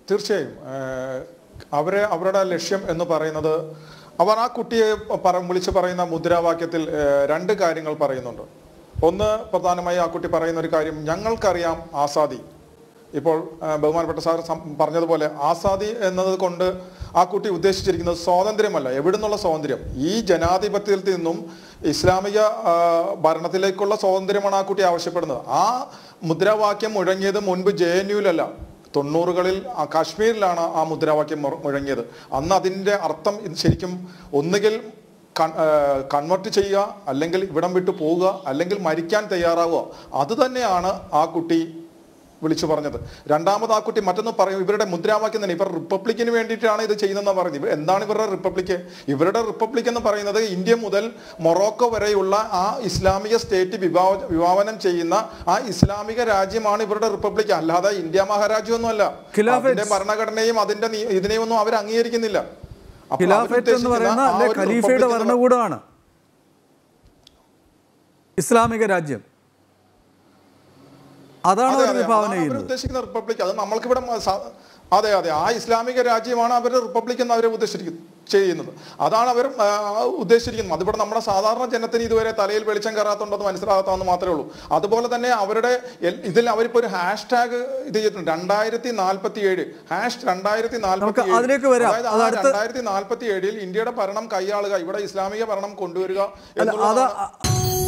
തീർച്ചയായും ഏഹ്, അവരെ അവരുടെ ലക്ഷ്യം എന്ന് പറയുന്നത് അവർ ആ കുട്ടിയെ പറ വിളിച്ച് പറയുന്ന മുദ്രാവാക്യത്തിൽ ഏഹ്, രണ്ട് കാര്യങ്ങൾ പറയുന്നുണ്ട് ഒന്ന് പ്രധാനമായി ആ കുട്ടി പറയുന്ന ഒരു കാര്യം ഞങ്ങൾക്കറിയാം ആസാദി ഇപ്പോൾ ഏഹ്, ബഹുമാനപ്പെട്ട സാർ സം- പറഞ്ഞതുപോലെ ആസാദി എന്നത് കൊണ്ട് ആ കുട്ടി ഉദ്ദേശിച്ചിരിക്കുന്നത് സ്വാതന്ത്ര്യമല്ല എവിടെ നിന്നുള്ള സ്വാതന്ത്ര്യം ഈ ജനാധിപത്യത്തിൽ നിന്നും ഇസ്ലാമിക ആ, ഭരണത്തിലേക്കുള്ള സ്വാതന്ത്ര്യമാണ് ആ കുട്ടി ആവശ്യപ്പെടുന്നത് ആ മുദ്രാവാക്യം മുഴങ്ങിയത് മുൻപ് ജെ എൻ യുവിലല്ല തൊണ്ണൂറുകളിൽ ആ കാശ്മീരിലാണ് ആ മുദ്രാവാക്യം മുറ- മുഴങ്ങിയത് അന്ന് അതിൻ്റെ അർത്ഥം ഇത് ശരിക്കും ഒന്നുകിൽ കൺവെർട്ട് ചെയ്യുക അല്ലെങ്കിൽ ഇവിടം വിട്ടു പോവുക അല്ലെങ്കിൽ മരിക്കാൻ തയ്യാറാവുക അത് തന്നെയാണ് ആ കുട്ടി വിളിച്ചു പറഞ്ഞത് രണ്ടാമത് ആ കുട്ടി മറ്റൊന്ന് പറയും ഇവരുടെ മുദ്രാവാക്യം തന്നെ ഇവർ റിപ്പബ്ലിക്കിന് വേണ്ടിയിട്ടാണ് ഇത് ചെയ്യുന്നതെന്ന് പറയുന്നത് ഇവർ എന്താണ് ഇവരുടെ റിപ്പബ്ലിക്ക് ഇവരുടെ റിപ്പബ്ലിക് എന്ന് പറയുന്നത് ഇന്ത്യ മുതൽ മൊറോക്കോ വരെയുള്ള ആ ഇസ്ലാമിക സ്റ്റേറ്റ് വിഭാവ വിഭാവനം ചെയ്യുന്ന ആ ഇസ്ലാമിക രാജ്യമാണ് ഇവരുടെ റിപ്പബ്ലിക് അല്ലാതെ ഇന്ത്യ മഹാരാജ്യമൊന്നുമല്ല ഖിലാഫത്ത് അതിന്റെ ഭരണഘടനയും അതിന്റെ നീ- ഇതിനെയൊന്നും അവർ അംഗീകരിക്കുന്നില്ല അപ്പോൾ ഖിലാഫത്ത് എന്ന് അവരുദ്ദേശിക്കുന്ന പറയുന്ന ആ അല്ലെ ഒരു ഖലീഫയുടെ റിപ്പബ്ലിക് എന്ന് ഭരണകൂടമാണ് ഇസ്ലാമിക രാജ്യം അതാണ് അതെ, അവർ അതെ, വിഭാവന അതാണ് അവർ ചെയ്യുന്നത് ഉദ്ദേശിക്കുന്ന റിപ്പബ്ലിക് അത് നമ്മൾക്കിവിടെ മ- സ- അതെ അതെ ആ ഇസ്ലാമിക രാജ്യമാണ് അവരുടെ റിപ്പബ്ലിക് എന്ന് അവർ ഉദ്ദേശിച്ചിരിക്കുന്നത് ചെയ്യുന്നത് അതാണ് അവർ ആ, ഉദ്ദേശിച്ചിരിക്കുന്നത് അതിവിടെ നമ്മുടെ സാധാരണ ജനത്തിന് ഇതുവരെ തലയിൽ വെളിച്ചം കയറാത്തുണ്ടെന്ന് മനസ്സിലാകാത്തതെന്ന് മാത്രമേ ഉള്ളൂ അതുപോലെ തന്നെ അവരുടെ എൽ- ഇതിൽ അവരിപ്പോ ഒരു ഹാഷ് ടാഗ് ഇത് ചെയ്തിട്ടുണ്ട് രണ്ടായിരത്തി നാൽപ്പത്തി ഏഴ് ഹാഷ് രണ്ടായിരത്തി നാൽപ്പത്തി നമുക്ക് അതിലേക്ക് വരാം. അതായത് അത് ആ അടുത്ത- രണ്ടായിരത്തി നാൽപ്പത്തി ഏഴിൽ ഇന്ത്യയുടെ ഭരണം കൈയാളുക ഇവിടെ ഇസ്ലാമിക ഭരണം കൊണ്ടുവരിക അല്ല എന്നുള്ളതാണ് അതാ